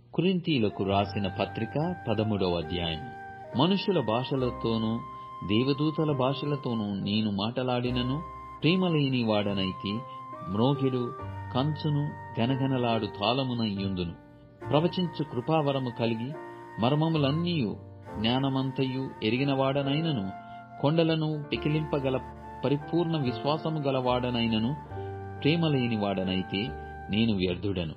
కురింతీలకు రాసిన పత్రిక పదమూడవ అధ్యాయం మనుషుల భాషలతోనూ దేవదూతల భాషలతోనూ నేను మాటలాడినను ప్రేమలేని వాడనైతే మ్రోగిడు కంచును గనగనలాడు తాళమునయ్యుందును ప్రవచించు కృపావరము కలిగి మర్మములన్నీయు జ్ఞానమంతయు ఎరిగినవాడనైనను కొండలను పికిలింపగల పరిపూర్ణ విశ్వాసము గలవాడనైనను ప్రేమలేని వాడనైతే నేను వ్యర్థుడను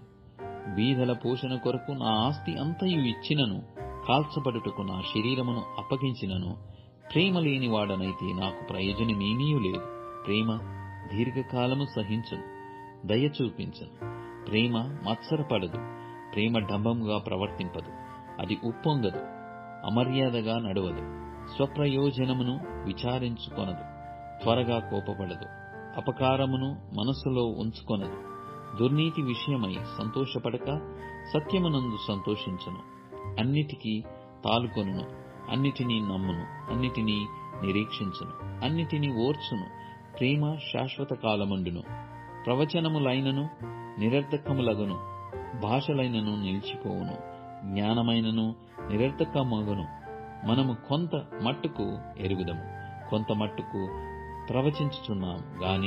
బీదల పోషణ కొరకు నా ఆస్తి అంతయు ఇచ్చినను కాల్చబడుటకు నా శరీరమును అప్పగించినను ప్రేమ లేని వాడనైతే నాకు ప్రయోజనమేమీ లేదు ప్రేమ దీర్ఘకాలము సహించును దయ చూపించను ప్రేమ మత్సరపడదు ప్రేమ డంబముగా ప్రవర్తింపదు అది ఉప్పొంగదు అమర్యాదగా నడవదు స్వప్రయోజనమును విచారించుకొనదు త్వరగా కోపపడదు అపకారమును మనస్సులో ఉంచుకొనదు దుర్నీతి విషయమై సంతోషపడక సత్యమునందు సంతోషించను అన్నిటికీ తాలుకొనును అన్నిటినీ నమ్మును అన్నిటినీ నిరీక్షించును అన్నిటినీ ఓర్చును ప్రేమ శాశ్వత కాలమండును ప్రవచనములైనను నిరర్ధకములగును భాషలైనను నిలిచిపోవును జ్ఞానమైనను నిరర్ధకమగును మనము కొంత మట్టుకు ఎరుగుదము కొంత మట్టుకు ప్రవచించుచున్నాం గాని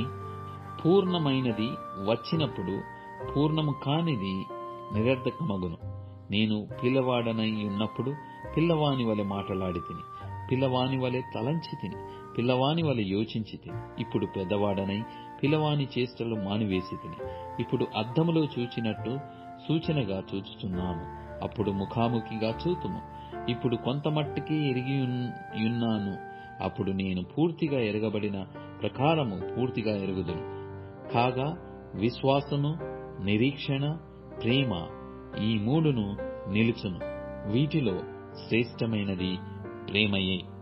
పూర్ణమైనది వచ్చినప్పుడు పూర్ణము కానిది నిరర్ధకమగును నేను పిల్లవాడనై ఉన్నప్పుడు పిల్లవాని వలె మాటలాడి తిని పిల్లవాని వలె తలంచి తిని పిల్లవాని వలె యోచించి తిని ఇప్పుడు పెద్దవాడనై పిల్లవాని చేష్టలు మానివేసి తిని ఇప్పుడు అద్దములో చూచినట్టు సూచనగా చూచుచున్నాము అప్పుడు ముఖాముఖిగా చూతుము ఇప్పుడు కొంత మట్టుకే ఎరిగి ఉన్నాను అప్పుడు నేను పూర్తిగా ఎరగబడిన ప్రకారము పూర్తిగా ఎరుగుదును కాగా విశ్వాసము నిరీక్షణ ప్రేమ ఈ మూడును నిలుచును వీటిలో శ్రేష్టమైనది ప్రేమయే